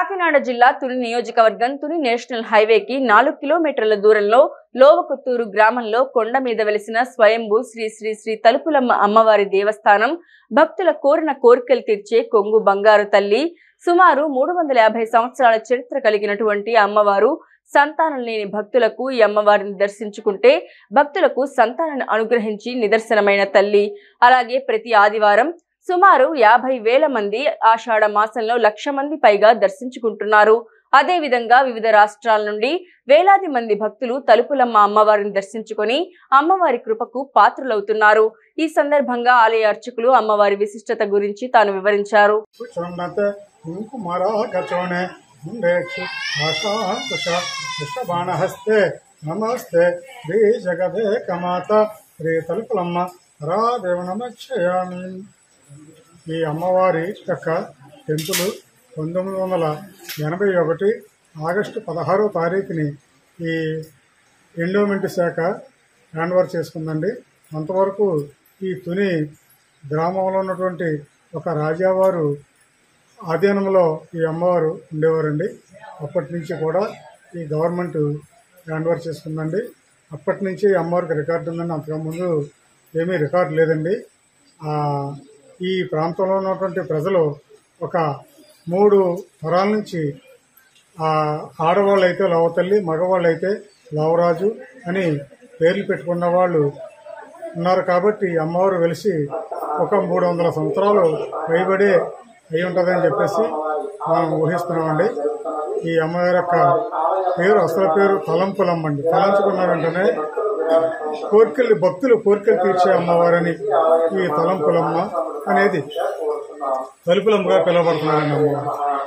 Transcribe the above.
కాకినాడ జిల్లా తుని నియోజకవర్గం తుని నేషనల్ హైవేకి నాలుగు కిలోమీటర్ల దూరంలో లోవకొత్తూరు గ్రామంలో కొండ మీద వెలిసిన స్వయంభూ శ్రీ శ్రీ శ్రీ తలుపులమ్మ అమ్మవారి దేవస్థానం భక్తుల కోరిన కోరికలు తీర్చే కొంగు బంగారు తల్లి సుమారు మూడు వందల యాభై సంవత్సరాల చరిత్ర కలిగినటువంటి అమ్మవారు సంతానం లేని భక్తులకు ఈ అమ్మవారిని దర్శించుకుంటే భక్తులకు సంతానాన్ని అనుగ్రహించి నిదర్శనమైన తల్లి అలాగే ప్రతి ఆదివారం సుమారు యాభై వేల మంది ఆషాఢ మాసంలో లక్ష మంది పైగా దర్శించుకుంటున్నారు అదే విధంగా వివిధ రాష్ట్రాల నుండి వేలాది మంది భక్తులు తలుపులమ్మ అమ్మవారిని దర్శించుకొని అమ్మవారి కృపకు పాత్రులవుతున్నారు ఈ సందర్భంగా ఆలయ అర్చకులు అమ్మవారి విశిష్టత గురించి తాను వివరించారు చున్నత కుంకుమరాగచోణೆ ಮುಂಡೇಕ್ಷು ಆಶಾಂಕುಶ ಕೃಷ್ಣಬಾಣಹಸ್ತೆ ನಮಸ್ತೆ ಶ್ರೀ జగదేకమాత శ్రీ తలుపులమ్మ రాదేవ నమక్షయామి ఈ అమ్మవారి యొక్క టెంపుల్ పంతొమ్మిది వందల ఎనభై ఒకటి ఆగస్టు పదహారో తారీఖుని ఈ ఎండోమెంట్ శాఖ హ్యాండ్ ఓవర్ చేసుకుందండి అంతవరకు ఈ తుని గ్రామంలో ఉన్నటువంటి ఒక రాజావారు ఆధీనంలో ఈ అమ్మవారు ఉండేవారండి అప్పటి నుంచి కూడా ఈ గవర్నమెంట్ హ్యాండ్ ఓవర్ చేసుకుందండి అప్పటి నుంచి ఈ అమ్మవారికి రికార్డు ఉందండి అంతకుముందు ఏమీ రికార్డు లేదండి ఆ, ఈ ప్రాంతంలో ఉన్నటువంటి ప్రజలు ఒక మూడు తరాల నుంచి ఆ ఆడవాళ్ళు అయితే లవతల్లి మగవాళ్ళు అయితే లవరాజు అని పేర్లు పెట్టుకున్న వాళ్ళు ఉన్నారు కాబట్టి ఈ అమ్మవారు వెలిసి ఒక మూడు వందల సంవత్సరాలు పైబడే అయి ఉంటుందని చెప్పేసి మనం ఊహిస్తున్నామండి ఈ అమ్మవారి యొక్క పేరు అసలు పేరు తలంపులమ్మ అండి తలంచుకున్న వెంటనే కోరికలు భక్తులు కోరికలు తీర్చే అమ్మవారని ఈ తలంపులమ్మ అనేది తలుపులమ్మగా పిలువబడుతున్నారండి అమ్మవారు